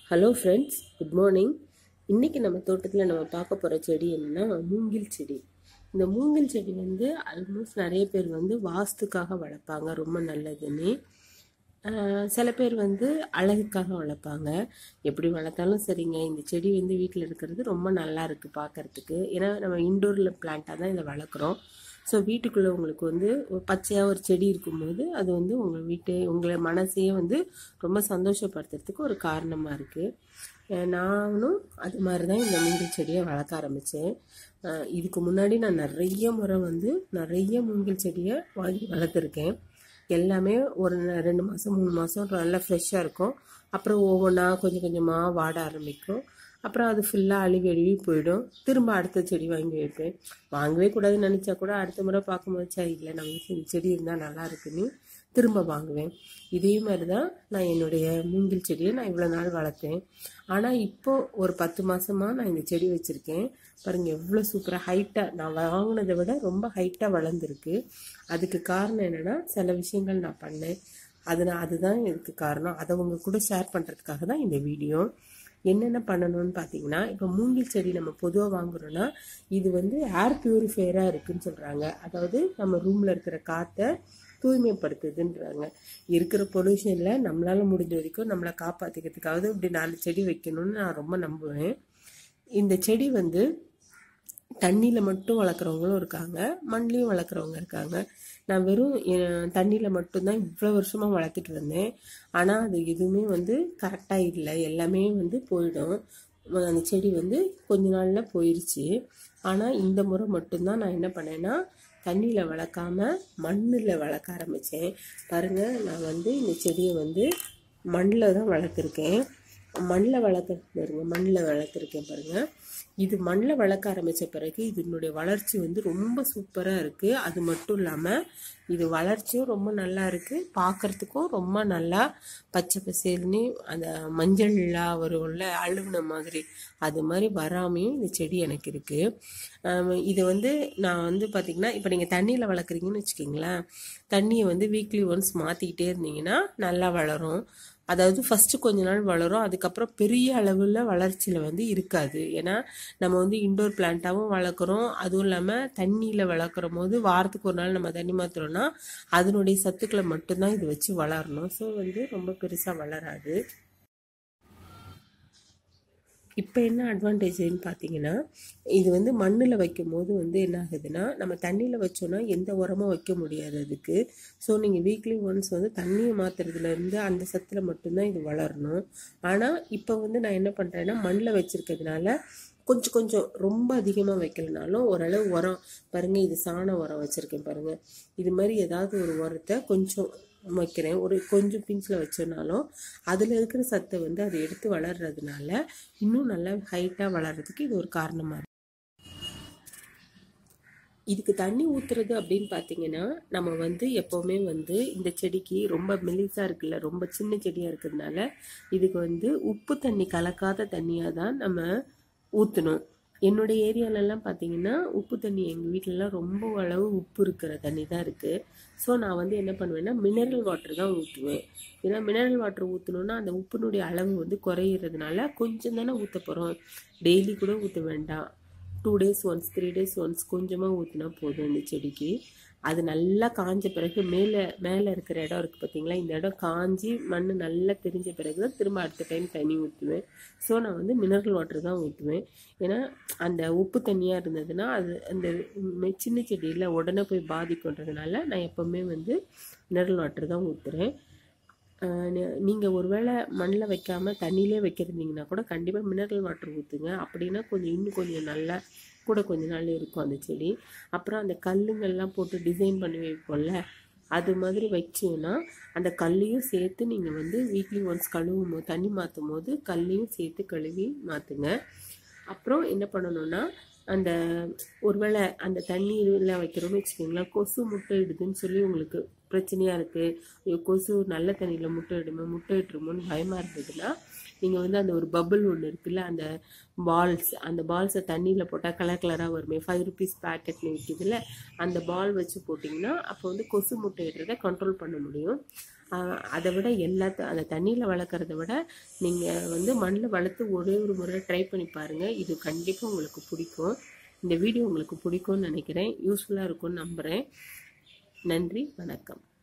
hello friends good morning இன்றைக்கி நம்ம தோட்டத்தில் நம்ம பார்க்க போகிற செடி என்னென்னா மூங்கில் செடி இந்த மூங்கில் செடி வந்து ஆல்மோஸ்ட் நிறைய பேர் வந்து வாஸ்துக்காக வளர்ப்பாங்க ரொம்ப நல்லதுன்னு ஆஹ் சில பேர் வந்து அழகுக்காக வளர்ப்பாங்க எப்படி வளர்த்தாலும் சரிங்க இந்த செடி வந்து வீட்டில் இருக்கிறது ரொம்ப நல்லா இருக்குது பார்க்கறதுக்கு ஏன்னா நம்ம இன்டோரில் பிளான்ட்டாக தான் இதை வளர்க்குறோம் ஸோ வீட்டுக்குள்ளே உங்களுக்கு வந்து ஒரு பச்சையாக ஒரு செடி இருக்கும்போது அது வந்து உங்கள் வீட்டு உங்களை மனசையே வந்து ரொம்ப சந்தோஷப்படுத்துறதுக்கு ஒரு காரணமாக இருக்குது நானும் அது மாதிரி தான் இந்த மூங்கில் செடியை வளர்க்க ஆரம்பித்தேன் இதுக்கு முன்னாடி நான் நிறைய முறை வந்து நிறைய மூங்கில் செடியை வாங்கி வளர்த்துருக்கேன் எல்லாமே ஒரு ந- ரெண்டு மாதம் மூணு மாதம் நல்லா ஃப்ரெஷ்ஷாக இருக்கும் அப்புறம் ஒவ்வொன்றா கொஞ்சம் கொஞ்சமாக வாட ஆரம்பிக்கும் அப்புறம் அது ஃபுல்லாக அழுவி அழுவி போயிடும் திரும்ப அடுத்த செடி வாங்கி வைப்பேன் வாங்கவே கூடாதுன்னு நினச்சா கூட அடுத்த முறை பார்க்கும்போது சரி இல்லை நம்ம வீட்டில் இந்த செடி இருந்தால் நல்லா இருக்குன்னு திரும்ப வாங்குவேன் இதே மாதிரி தான் நான் என்னுடைய மூங்கில் செடியை நான் இவ்வளோ நாள் வளர்த்தேன் ஆனால் இப்போ ஒரு பத்து மாசமா நான் இந்த செடி வச்சுருக்கேன் பாருங்கள் எவ்வளோ சூப்பராக ஹைட்டாக நான் வாங்கினதை விட ரொம்ப ஹைட்டாக வளர்ந்துருக்கு அதுக்கு காரணம் என்னென்னா சில விஷயங்கள் நான் பண்ணேன் அதனால் அதுதான் இதுக்கு காரணம் அதை உங்க கூட ஷேர் பண்ணுறதுக்காக தான் இந்த வீடியோ என்னென்ன பண்ணணும்னு பார்த்தீங்கன்னா இப்போ மூங்கில் செடி நம்ம பொதுவாக வாங்குறோம்னா இது வந்து ஏர் பியூரிஃபையராக இருக்குன்னு சொல்கிறாங்க அதாவது நம்ம ரூமில் இருக்கிற காற்றை தூய்மைப்படுத்துதுன்றாங்க இருக்கிற பொல்யூஷனில் நம்மளால் முடிஞ்ச வரைக்கும் நம்மளை காப்பாற்றிக்கிறதுக்காவது இப்படி நாலு செடி வைக்கணும்னு நான் ரொம்ப நம்புவேன் இந்த செடி வந்து தண்ணியில் மட்டும் வளர்க்குறவங்களும் இருக்காங்க மண்லேயும் வளர்க்குறவங்க இருக்காங்க நான் வெறும் தண்ணியில் மட்டும்தான் இவ்வளோ வருஷமாக வளர்த்துட்டு வந்தேன் ஆனால் அது எதுவுமே வந்து கரெக்டாக இல்லை எல்லாமே வந்து போயிடும் அந்த செடி வந்து கொஞ்ச நாளில் போயிடுச்சு ஆனால் இந்த முறை மட்டும்தான் நான் என்ன பண்ணேன்னா தண்ணியில் வளர்க்காம மண்ணில் வளர்க்க ஆரம்பித்தேன் பாருங்கள் நான் வந்து இந்த செடியை வந்து மண்ணில் தான் வளர்த்துருக்கேன் மண்ணில் வளர்க்க பாருங்க மண்ணில் வளர்த்துருக்கேன் பாருங்க இது மண்ணில் வளர்க்க ஆரம்பித்த பிறகு இதனுடைய வளர்ச்சி வந்து ரொம்ப சூப்பராக இருக்குது அது மட்டும் இல்லாமல் இது வளர்ச்சியும் ரொம்ப நல்லா இருக்குது பார்க்கறதுக்கும் ரொம்ப நல்லா பச்சை பசேல்னு அந்த மஞ்சள்லாம் வரும்ல அழுகுன மாதிரி அது மாதிரி வராமையும் இந்த செடி எனக்கு இருக்குது இது வந்து நான் வந்து பார்த்திங்கன்னா இப்போ நீங்கள் தண்ணியில் வளர்க்குறீங்கன்னு வச்சுக்கிங்களேன் தண்ணியை வந்து வீக்லி ஒன்ஸ் மாற்றிக்கிட்டே இருந்தீங்கன்னா நல்லா வளரும் அதாவது ஃபஸ்ட்டு கொஞ்ச நாள் வளரும் அதுக்கப்புறம் பெரிய அளவில் வளர்ச்சியில் வந்து இருக்காது ஏன்னா நம்ம வந்து இண்டோர் பிளான்ட்டாகவும் வளர்க்குறோம் அதுவும் இல்லாமல் தண்ணியில் வளர்க்குற போது வாரத்துக்கு ஒரு நாள் நம்ம தண்ணி மாற்றுறோம்னா அதனுடைய சத்துக்களை மட்டும்தான் இது வச்சு வளரணும் ஸோ வந்து ரொம்ப பெருசாக வளராது இப்போ என்ன அட்வான்டேஜ்னு பார்த்தீங்கன்னா இது வந்து மண்ணில் வைக்கும் போது வந்து என்ன ஆகுதுன்னா நம்ம தண்ணியில் வச்சோன்னா எந்த உரமும் வைக்க முடியாது அதுக்கு ஸோ நீங்கள் வீக்லி ஒன்ஸ் வந்து தண்ணியை மாற்றுறதுலேருந்து அந்த சத்தில் மட்டும்தான் இது வளரணும் ஆனால் இப்போ வந்து நான் என்ன பண்ணுறேன்னா மண்ணில் வச்சுருக்கிறதுனால கொஞ்சம் கொஞ்சம் ரொம்ப அதிகமாக வைக்கலனாலும் ஓரளவு உரம் பாருங்கள் இது சாண உரம் வச்சுருக்கேன் பாருங்கள் இது மாதிரி ஏதாவது ஒரு உரத்தை கொஞ்சம் வைக்கிறேன் ஒரு கொஞ்சம் பிஞ்சில் வச்சோனாலும் அதில் இருக்கிற சத்தை வந்து அதை எடுத்து வளர்றதுனால இன்னும் நல்லா ஹைட்டாக வளர்கிறதுக்கு இது ஒரு காரணமாக இருக்கு இதுக்கு தண்ணி ஊற்றுறது அப்படின்னு பார்த்தீங்கன்னா நம்ம வந்து எப்போவுமே வந்து இந்த செடிக்கு ரொம்ப மெலிசாக இருக்குல்ல ரொம்ப சின்ன செடியாக இருக்கிறதுனால இதுக்கு வந்து உப்பு தண்ணி கலக்காத தண்ணியாக தான் நம்ம ஊற்றணும் என்னுடைய ஏரியாலலாம் பார்த்தீங்கன்னா உப்பு தண்ணி எங்கள் வீட்டிலலாம் ரொம்ப அளவு உப்பு இருக்கிற தண்ணி தான் இருக்குது ஸோ நான் வந்து என்ன பண்ணுவேன்னா மினரல் வாட்டர் தான் ஊற்றுவேன் ஏன்னா மினரல் வாட்டர் ஊற்றணுன்னா அந்த உப்பினுடைய அளவு வந்து குறையிறதுனால கொஞ்சம் தானே ஊற்ற போகிறோம் டெய்லி கூட ஊற்ற வேண்டாம் two days once three days once கொஞ்சமாக ஊற்றினா போதும் இந்த செடிக்கு அது நல்லா காஞ்ச பிறகு மேலே மேலே இருக்கிற இடம் இருக்குது பார்த்தீங்களா இந்த இடம் காஞ்சி மண் நல்லா தெரிஞ்ச பிறகு தான் திரும்ப அடுத்த டைம் தண்ணி ஊற்றுவேன் ஸோ நான் வந்து மினரல் வாட்டர் தான் ஊற்றுவேன் ஏன்னா அந்த உப்பு தண்ணியாக இருந்ததுன்னா அது அந்த மெ- சின்ன செடியில் உடனே போய் பாதிக்குன்றதுனால நான் எப்போவுமே வந்து மினரல் வாட்டர் தான் ஊற்றுறேன் நீங்கள் ஒருவேளை மண்ணில் வைக்காம தண்ணியிலே வைக்கிறீங்கன்னா கூட கண்டிப்பாக மினரல் வாட்டர் ஊற்றுங்க அப்படின்னா கொஞ்சம் இன்னும் கொஞ்சம் நல்லா கூட கொஞ்ச நாள் இருக்கும் அந்த செடி அப்புறம் அந்த கல்லுங்கள்லாம் போட்டு டிசைன் பண்ணி வைப்போம்ல அது மாதிரி வச்சிங்கன்னா அந்த கல்லையும் சேர்த்து நீங்கள் வந்து வீக்லி ஒன்ஸ் கழுவும் போது தண்ணி மாற்றும் போது கல்லையும் சேர்த்து கழுவி மாற்றுங்க அப்புறம் என்ன பண்ணணும்னா அந்த ஒருவேளை அந்த தண்ணியில் வைக்கிறோம்னு வச்சுக்கோங்களேன் கொசு முட்டை இடுதுன்னு சொல்லி உங்களுக்கு பிரச்சனையாக இருக்குது ஐயோ கொசு நல்ல தண்ணியில் முட்டை இடுமே முட்டை இட்டுருமோன்னு பயமாக இருந்ததுன்னா நீங்கள் வந்து அந்த ஒரு பபுள் ஒன்று இருக்குல்ல அந்த பால்ஸ் அந்த பால்ஸை தண்ணியில் போட்டால் கலர் கலராக வருமே ஃபைவ் ருபீஸ் பேக்கெட்னு விற்கிதுல அந்த பால் வச்சு போட்டிங்கன்னா அப்போ வந்து கொசு முட்டையிடுறதை கண்ட்ரோல் பண்ண முடியும் ஆஹ் அதை விட எல்லாத்த அந்த தண்ணியில் வளர்க்குறத விட நீங்கள் வந்து மண்ணில் வளர்த்து ஒரே ஒரு முறை ட்ரை பண்ணி பாருங்கள் இது கண்டிப்பாக உங்களுக்கு பிடிக்கும் இந்த வீடியோ உங்களுக்கு பிடிக்கும்னு நினைக்கிறேன் யூஸ்ஃபுல்லாக இருக்கும்னு நம்புகிறேன் நன்றி வணக்கம்